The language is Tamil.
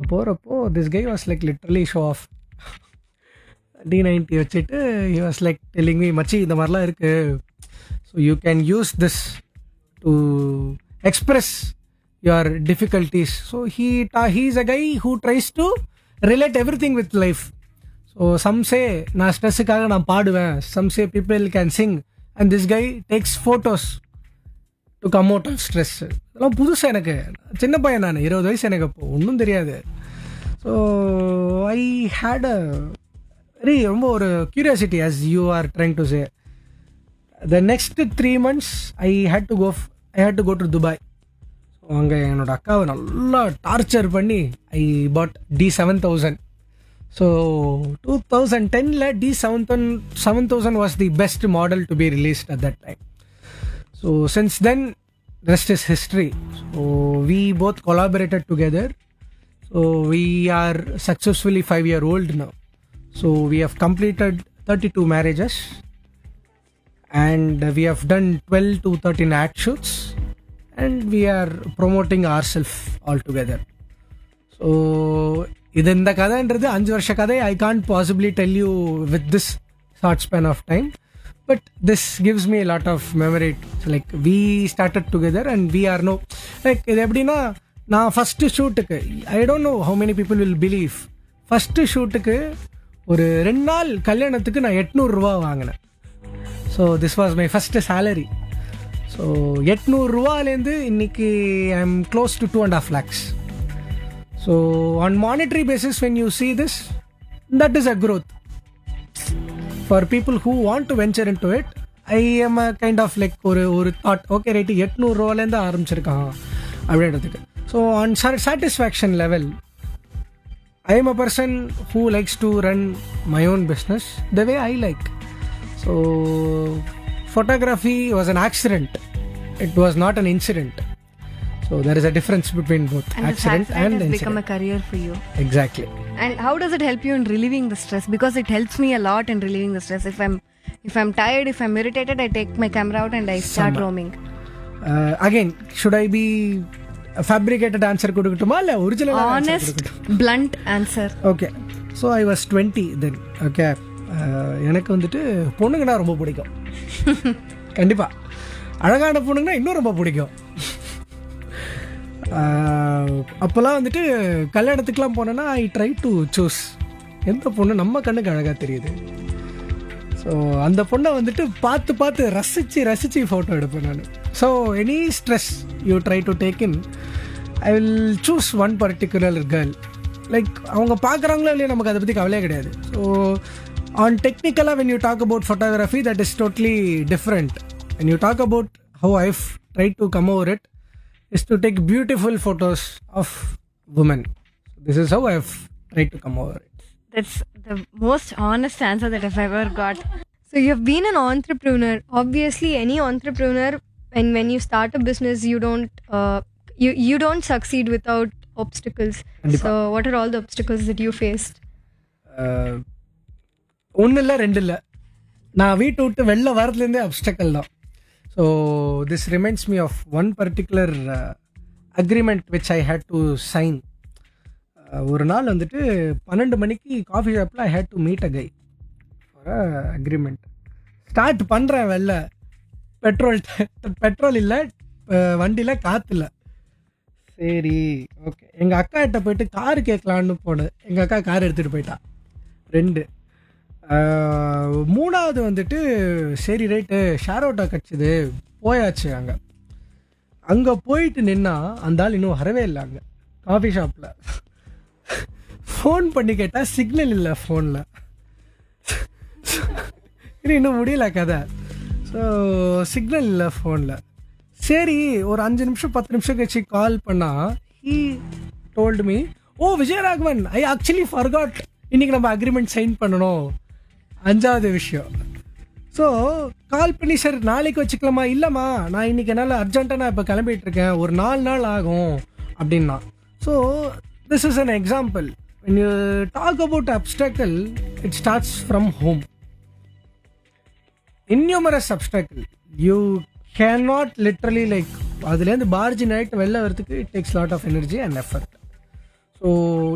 போகிறப்போ this guy was like literally show off the ninety வச்சுட்டு he was like telling me மச்சி இந்த மாதிரிலாம் இருக்குது so you can use this to express your difficulties so he டா he's a guy who tries to relate everything with life so some say நான் ஸ்ட்ரெஸ்ஸுக்காக நான் பாடுவேன் some say people can sing and this guy takes photos to come out of stress இதெல்லாம் புதுசு எனக்கு சின்ன பையன் நான் இருபது வயசு எனக்கு அப்போ ஒன்றும் தெரியாது so I had a very ரொம்ப ஒரு curiosity as you are trying to say the next three months I had to go I had to go to Dubai so அங்கே என்னோட அக்காவை நல்லா டார்ச்சர் பண்ணி I bought D seven thousand so two thousand டெனில் D seven seven thousand was the best model to be released at that time So since then, rest is history. So we both collaborated together. So we are successfully five year old now. So we have completed 32 marriages and we have done 12 to 13 ad shoots and we are promoting ourselves all together. So இது இந்த கதைன்றது அஞ்சு வருஷ கதை I can't possibly tell you with this short span of time but this gives me lot of memory like we started together and we are no like இது எப்படின்னா நான் ஃபஸ்ட்டு ஷூட்டுக்கு I don't know how many people will believe first ஷூட்டுக்கு ஒரு ரெண்டு நாள் கல்யாணத்துக்கு நான் எட்நூறுரூவா வாங்கினேன் so this was my first salary so எட்நூறுரூவாலேருந்து இன்னைக்கு I am close to two and half lakhs So on monetary basis, when you see this, that is a growth. For people who want to venture into it, I am a kind of like ஒரு ஒரு தாட் ஓகே ரைட்டு எட்நூறுரூவாலேருந்து ஆரம்பிச்சிருக்கான் அப்படின்றதுக்கு so on satisfaction level I am a person who likes to run my own business the way I like so photography was an accident it was not an incident so there is a difference between both And the accident fact and has incident. become a career for you. Exactly. And how does it help you in relieving the stress? Because it helps me a lot in relieving the stress. If I'm if I'm tired, if I'm irritated, I take my camera out and I start roaming. Uh, again, should I be a fabricated answer கொடுக்கட்டுமா இல்லை original Honest, blunt answer. Okay so I was twenty then okay எனக்கு வந்துட்டு பொண்ணுங்கன்னா ரொம்ப பிடிக்கும் கண்டிப்பாக அழகான பொண்ணுங்கன்னா இன்னும் ரொம்ப பிடிக்கும் Uh, அப்போல்லாம் வந்துட்டு கல்யாணத்துக்குலாம் போனேன்னா ஐ ட்ரை டு சூஸ் எந்த பொண்ணு நம்ம கண்ணுக்கு அழகாக தெரியுது ஸோ அந்த பொண்ணை வந்துட்டு பார்த்து பார்த்து ரசித்து ரசித்து ஃபோட்டோ எடுப்பேன் நான் so any stress you try to take in I will choose one particular girl like அவங்க பார்க்குறாங்களோ இல்லையோ நமக்கு அதை பற்றி கவலையே கிடையாது ஸோ ஆன் டெக்னிக்கலாக when you talk about photography that is totally different when you talk about how I try to come over it is to take beautiful photos of women. This is how I've tried to come over it. That's the most honest answer that I've ever got. So you've been an entrepreneur. Obviously, any entrepreneur, when when you start a business, you don't uh, you you don't succeed without obstacles. So what are all the obstacles that you faced? ஒன்றும் இல்லை ரெண்டு இல்லை நான் வீட்டை விட்டு வெளில வரதுலேருந்தே அப்டக்கல் தான் so this reminds me of one particular agreement which I had to sign ஒரு நாள் வந்துட்டு பன்னெண்டு மணிக்கு காஃபி ஷாப்பில் I had to meet a guy for agreement start பண்ணுறேன் வெளில பெட்ரோல் பெட்ரோல் இல்லை வண்டியில் காற்று இல்லை சரி ஓகே எங்கள் அக்கா கிட்ட போயிட்டு கார் கேட்கலான்னு போனேன் எங்கள் அக்கா கார் எடுத்துகிட்டு போயிட்டா ரெண்டு ஆஹ், மூணாவது வந்துட்டு சரி ரைட்டு ஷேர் அவுட்டா கிடச்சிது போயாச்சு அங்கே அங்கே போயிட்டு நின்னா அந்த ஆள் இன்னும் வரவே இல்லை அங்கே காஃபி ஷாப்பில் ஃபோன் பண்ணி கேட்டால் சிக்னல் இல்லை ஃபோனில் இன்னும் முடியல கதை ஸோ சிக்னல் இல்லை ஃபோனில் சரி ஒரு அஞ்சு நிமிஷம் பத்து நிமிஷம் கழிச்சு கால் பண்ணா he told me oh Vijayaraghavan I actually forgot இன்னைக்கு நம்ம அக்ரிமெண்ட் சைன் பண்ணணும் அஞ்சாவது விஷயம் ஸோ கால் பண்ணி சார் நாளைக்கு வச்சுக்கலாமா இல்லைம்மா நான் இன்னைக்கு என்னால் அர்ஜென்ட்டாக நான் இப்போ கிளம்பிட்டு இருக்கேன் ஒரு நாலு நாள் ஆகும் அப்படின்னா so this is an example when you talk about obstacle it starts from home innumerous obstacle you cannot literally like அதுலேருந்து பார்ஜின் ஆகிட்டு வெளில வரதுக்கு it takes lot of energy and effort so